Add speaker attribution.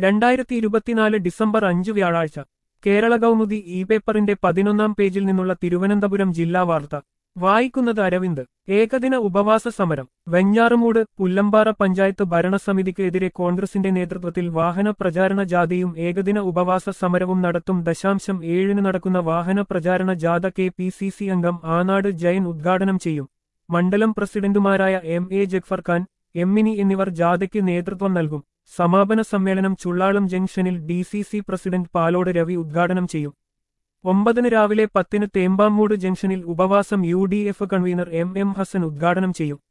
Speaker 1: രണ്ടായിരത്തി ഇരുപത്തിനാല് ഡിസംബർ അഞ്ച് വ്യാഴാഴ്ച കേരള കൗമുദി ഇ പേപ്പറിന്റെ പതിനൊന്നാം പേജിൽ നിന്നുള്ള തിരുവനന്തപുരം ജില്ലാ വാർത്ത വായിക്കുന്നത് അരവിന്ദ് ഏകദിന ഉപവാസ സമരം വെഞ്ഞാറുമൂട് പുല്ലമ്പാറ പഞ്ചായത്ത് ഭരണസമിതിക്ക് എതിരെ കോൺഗ്രസിന്റെ നേതൃത്വത്തിൽ വാഹന പ്രചാരണ ജാഥയും ഏകദിന ഉപവാസ സമരവും നടത്തും ദശാംശം ഏഴിന് നടക്കുന്ന വാഹന പ്രചാരണ ജാഥ കെ പി സി സി അംഗം ആനാട് ജയൻ ഉദ്ഘാടനം ചെയ്യും മണ്ഡലം പ്രസിഡന്റുമാരായ എം എ ജഗ്ഫർ ഖാൻ എമ്മിനി എന്നിവർ ജാഥയ്ക്ക് നേതൃത്വം നൽകും സമാപന സമ്മേളനം ചുള്ളാളം ജംഗ്ഷനിൽ D C C president Palode Ravi ഉദ്ഘാടനം ചെയ്യും ഒമ്പതിന് രാവിലെ പത്തിന് തേമ്പാമൂട് ജംഗ്ഷനിൽ ഉപവാസം U D F convener M M Hassan ഉദ്ഘാടനം ചെയ്യും